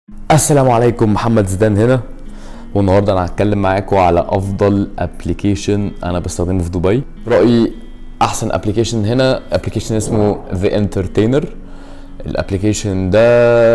السلام عليكم محمد زيدان هنا والنهارده انا هتكلم معاكم على افضل ابلكيشن انا بستخدمه في دبي رايي احسن ابلكيشن هنا ابلكيشن اسمه ذا انترتينر الابلكيشن ده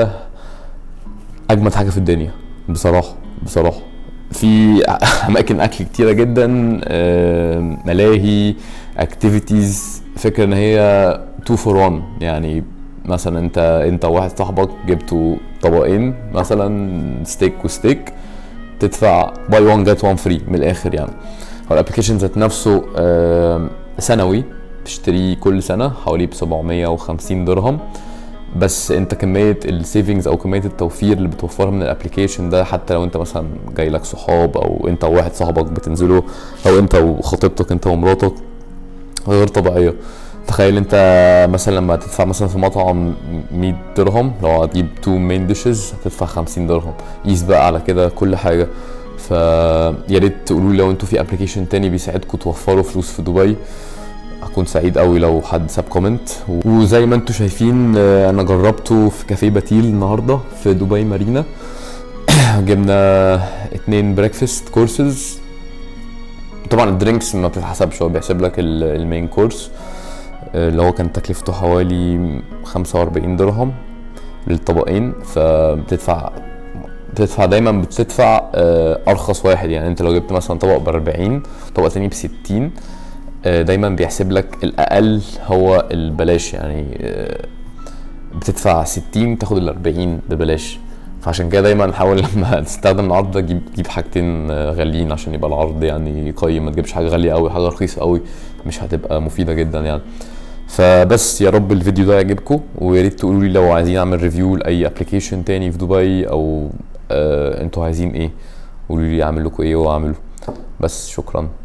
اجمد حاجه في الدنيا بصراحه بصراحه في اماكن اكل كتيره جدا آه، ملاهي اكتيفيتيز فكره ان هي 2 فور 1 يعني مثلا انت انت وواحد صاحبك جبتوا طبقين مثلا ستيك وستيك تدفع باي 1 جيت 1 فري من الاخر يعني هو الابلكيشن ذات نفسه آه، سنوي تشتريه كل سنه حوالي ب 750 درهم بس انت كميه السيفنجز او كميه التوفير اللي بتوفرها من الابلكيشن ده حتى لو انت مثلا جاي لك صحاب او انت وواحد صاحبك بتنزلوا او انت وخطيبتك انت ومراتك غير طبيعيه تخيل انت مثلا لما تدفع مثلا في مطعم 100 درهم لو هتجيب تو مين ديشز هتدفع 50 درهم قيس بقى على كده كل حاجه فيا ريت تقولوا لي لو انتوا في ابلكيشن تاني بيساعدكم توفروا فلوس في دبي هكون سعيد قوي لو حد ساب كومنت وزي ما انتم شايفين آه، انا جربته في كافيه باتيل النهارده في دبي مارينا جبنا اتنين بريكفاست كورسز طبعا الدرينكس ما بتتحسبش هو بيحسب لك ال- المين كورس آه، اللي هو كان تكلفته حوالي 45 درهم للطبقين فبتدفع بتدفع دايما بتدفع آه، ارخص واحد يعني انت لو جبت مثلا طبق ب 40 طبق تاني ب 60 آه، دايما بيحسب لك الاقل هو البلاش يعني آه، بتدفع 60 تاخد ال 40 ببلاش فعشان كده دايما حاول لما تستخدم العرض ده جيب جيب حاجتين آه، غاليين عشان يبقى العرض يعني قيم ما تجيبش حاجه غاليه قوي حاجه رخيصه قوي مش هتبقى مفيده جدا يعني فبس يا رب الفيديو ده يعجبكم ويا ريت تقولوا لي لو عايزين اعمل ريفيو لاي ابلكيشن تاني في دبي او آه انتوا عايزين ايه قولوا لي اعمل لكم ايه واعمله بس شكرا